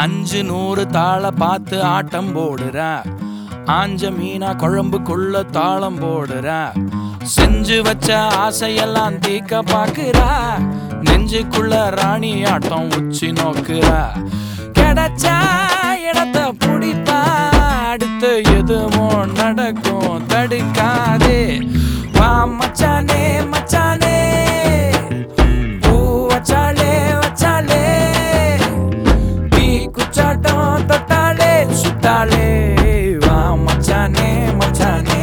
அஞ்சு நூறு தாள பார்த்து ஆட்டம் போடுறா ஆஞ்ச மீனா குழம்புக்குள்ள தாளம் போடுறா செஞ்சு வச்ச ஆசையெல்லாம் தீக்க பாக்குறா நெஞ்சுக்குள்ள ராணி ஆட்டம் உச்சி நோக்குறா கிடைச்சா இடத்த பிடிப்பா அடுத்து எதுவும் நடக்கும் தடுக்காதே வா மச்சானே மச்சானே பூ வச்சாலே வச்சாலே தீ குச்சாட்டம் தொட்டாலே சுட்டாலே வா மச்சானே மச்சானே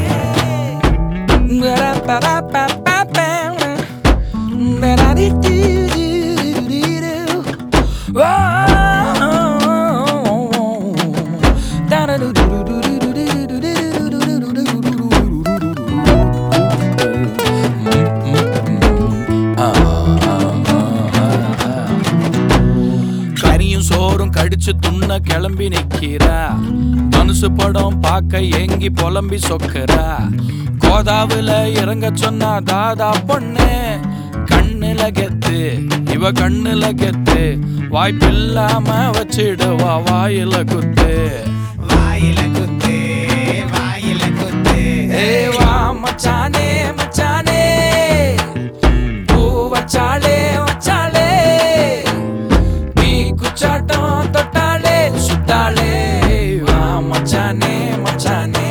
கரியும் சோறும் கடிச்சு துண்ண கிளம்பி நிக்கிறா மனசு படம் பார்க்க ஏங்கி புலம்பி சொக்குறா கோதாவுல இறங்க சொன்னா தாதா பொண்ணு கண்ணுல கெத்து இவ கண்ணுல கெத்து வாய்ப்பில்லாம வச்சிடுவா வாயில குத்து வாயில குத்து வாயில குத்து ஏ வா மச்சானே மச்சானே பூ வச்சாலே வச்சாலே நீ குச்சாட்டம் தொட்டாலே சுட்டாலே வா மச்சானே மச்சானே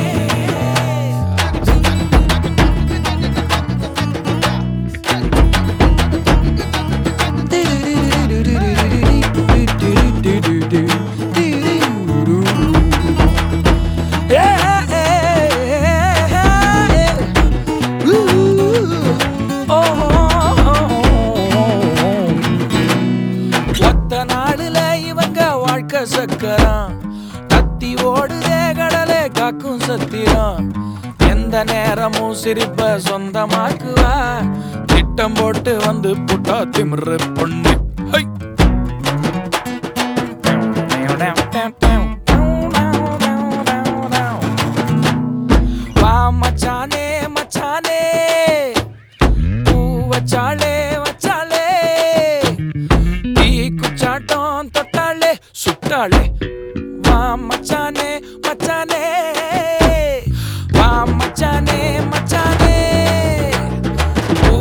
ஒத்த நாளுல இவங்க வாழ்க்கை சக்கரம் கத்தி ஓடுதே கடலே காக்கும் சத்திரம் எந்த நேரமும் சிரிப்ப சொந்தமாக்குவா திட்டம் போட்டு வந்து புட்டா திமிரு பொண்ணு ஹை வா மச்சானே மச்சானே பூ வச்சாலே வச்சாலே தீ குச்சாட்டம் தொட்டாலே சுட்டாலே வா மச்சானே மச்சானே வா மச்சானே மச்சானே பூ